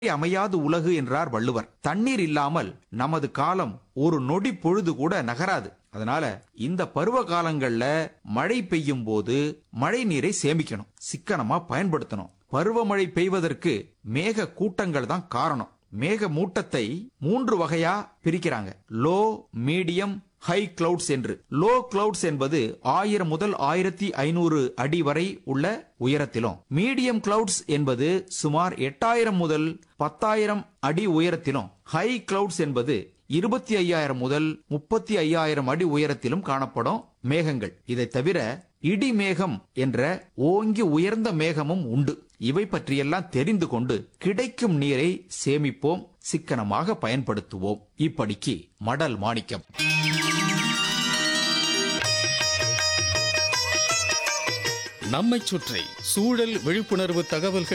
அமையாது உலகு என்றார் வள்ளுவர் தண்ணீர் இல்லாமல் நமது காலம் ஒரு நொடி பொழுது கூட நகராது அதனால இந்த பருவ காலங்கள்ல மழை பெய்யும் போது மழை நீரை சேமிக்கணும் சிக்கனமா பயன்படுத்தணும் பருவமழை பெய்வதற்கு மேக கூட்டங்கள் தான் காரணம் மேக மூட்டத்தை மூன்று வகையா பிரிக்கிறாங்க லோ மீடியம் ஹை கிளவுட்ஸ் என்று லோ கிளவுட்ஸ் என்பது ஆயிரம் முதல் ஆயிரத்தி ஐநூறு அடி வரை உள்ள உயரத்திலும் மீடியம் கிளவுட்ஸ் என்பது சுமார் எட்டாயிரம் முதல் பத்தாயிரம் அடி உயரத்திலும் ஹை கிளவுட்ஸ் என்பது இருபத்தி ஐயாயிரம் முதல் முப்பத்தி ஐயாயிரம் அடி உயரத்திலும் காணப்படும் மேகங்கள் இதை தவிர இடி மேகம் என்ற ஓங்கி உயர்ந்த மேகமும் உண்டு இவை பற்றியெல்லாம் தெரிந்து கொண்டு கிடைக்கும் நீரை சேமிப்போம் சிக்கனமாக பயன்படுத்துவோம் இப்படிக்கு மடல் மாணிக்கம் நம்மைச் சுற்றி சூழல் விழிப்புணர்வு தகவல்கள்